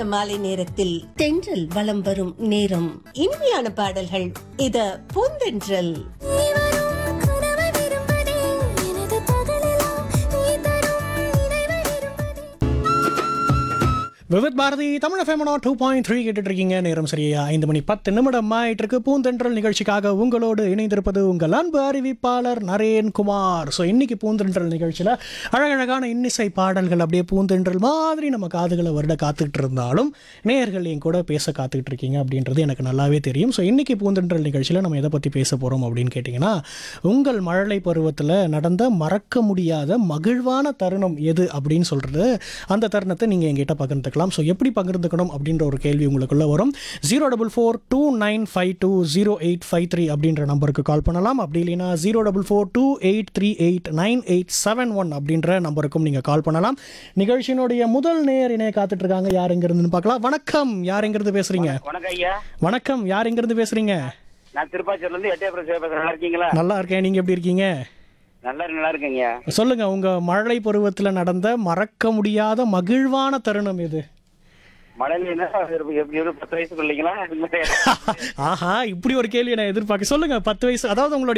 மாலை நேரத்தில் தென்றல் வலம் வரும் நேரம் இனிமையான பாடல்கள் இத பூந்தென்றல் கனவை விரும்புதே எனது பகலெல்லாம் நீ தரும் நினைவை விரும்புதே விவித் பாரதி தமிழ் ஃபேமனோ டூ பாயிண்ட் த்ரீ கேட்டுட்டு இருக்கீங்க நேரம் சரியா ஐந்து மணி பத்து நிமிடம் ஆயிட்டு இருக்கு பூந்தென்றல் நிகழ்ச்சிக்காக உங்களோடு இணைந்திருப்பது உங்கள் அன்பு அறிவிப்பாளர் நரேன் குமார் ஸோ இன்னைக்கு பூந்தென்றல் நிகழ்ச்சியில் அழகழகான இன்னிசை பாடல்கள் அப்படியே பூந்தென்றல் மாதிரி நம்ம காதுகளை வருட காத்துக்கிட்டு இருந்தாலும் நேயர்கள் என் கூட பேச காத்துக்கிட்டு இருக்கீங்க அப்படின்றது எனக்கு நல்லாவே தெரியும் ஸோ இன்னைக்கு பூந்தென்றல் நிகழ்ச்சியில் நம்ம எதை பற்றி பேச போகிறோம் அப்படின்னு கேட்டிங்கன்னா உங்கள் மழலை பருவத்தில் நடந்த மறக்க முடியாத மகிழ்வான தருணம் எது அப்படின்னு சொல்கிறது அந்த தருணத்தை நீங்கள் எங்கிட்ட பகிர்ந்துக்கலாம் ஸோ எப்படி பகிர்ந்துக்கணும் அப்படின்ற ஒரு கேள்வி உங்களுக்குள்ள வரும் zero double four two nine five two zero eight five three அப்படின்ற நம்பருக்கு கால் பண்ணலாம் அப்படி இல்லைன்னா zero double four two eight three eight nine eight seven one அப்படின்ற நம்பருக்கும் நீங்கள் கால் பண்ணலாம் நிகழ்ச்சியினுடைய முதல் நேர் இணைய காத்துட்டு இருக்காங்க யார் எங்கிருந்துன்னு பார்க்கலாம் வணக்கம் யார் எங்கிருந்து பேசுறீங்க வணக்கம் ஐயா வணக்கம் யார் எங்கிருந்து பேசுறீங்க நான் திருப்பாச்சூர்ல இருந்து எட்டயபுரம் சிவபேசுறேன் நல்லா இருக்கீங்களா நல்லா இருக்கேன் நீங்க எப்படி இருக்கீங்க நல்லா இருக்கு, நல்லா இருக்கேங்க ஐயா சொல்லுங்க உங்க மழலை பருவத்துல நடந்த மறக்க முடியாத மகிழ்வான தருணம் எது மழையில என்ன எப்படி எப்படி ஒரு பத்து வயசுக்கு இல்லைங்களா ஆஹா இப்படி ஒரு கேள்வி நான் எதிர்பார்க்க சொல்லுங்க பத்து வயசு அதாவது உங்களுடைய